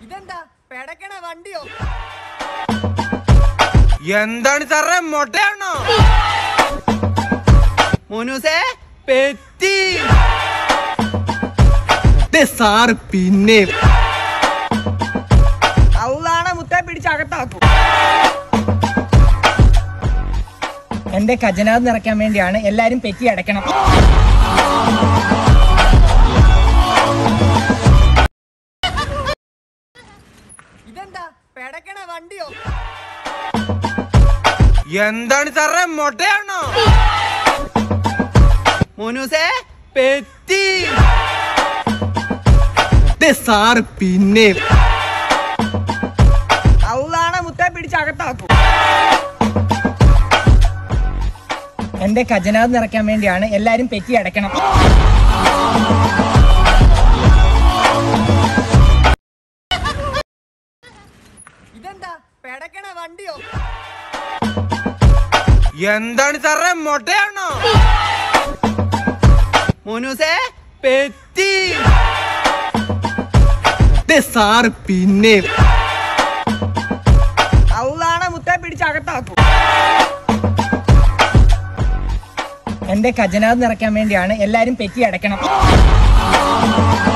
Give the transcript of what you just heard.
ഇതെന്താ പെടക്കണ വണ്ടിയോ എന്താണ് സാറേ മൊട്ടയാണോ മോനൂസേ പെത്തി സാറ് പിന്നെ അവളാണ് മുത്തേ പിടിച്ച് അകത്താക്കും എന്റെ ഖജനാവ് നിറയ്ക്കാൻ വേണ്ടിയാണ് എല്ലാരും പെറ്റി അടയ്ക്കണം ഇതെന്താ പെടക്കണ വണ്ടിയോ എന്താണ് സാറേ മൊട്ടയാണോ മോനൂസേ പെത്തി സാറ് പിന്നെ അവളാണ് മുത്തേ പിടിച്ച് അകത്താക്കും എന്റെ ഖജനാവ് നിറയ്ക്കാൻ വേണ്ടിയാണ് എല്ലാരും പെറ്റി അടയ്ക്കണം ഇതെന്താ പെടക്കണ വണ്ടിയോ എന്താണ് സാറേ മൊട്ടയാണോ മോനൂസേ പെത്തി സാറ് പിന്നെ അവളാണ് മുത്തേ പിടിച്ച് അകത്താക്കും എന്റെ ഖജനാവ് നിറയ്ക്കാൻ വേണ്ടിയാണ് എല്ലാരും പെറ്റി അടയ്ക്കണം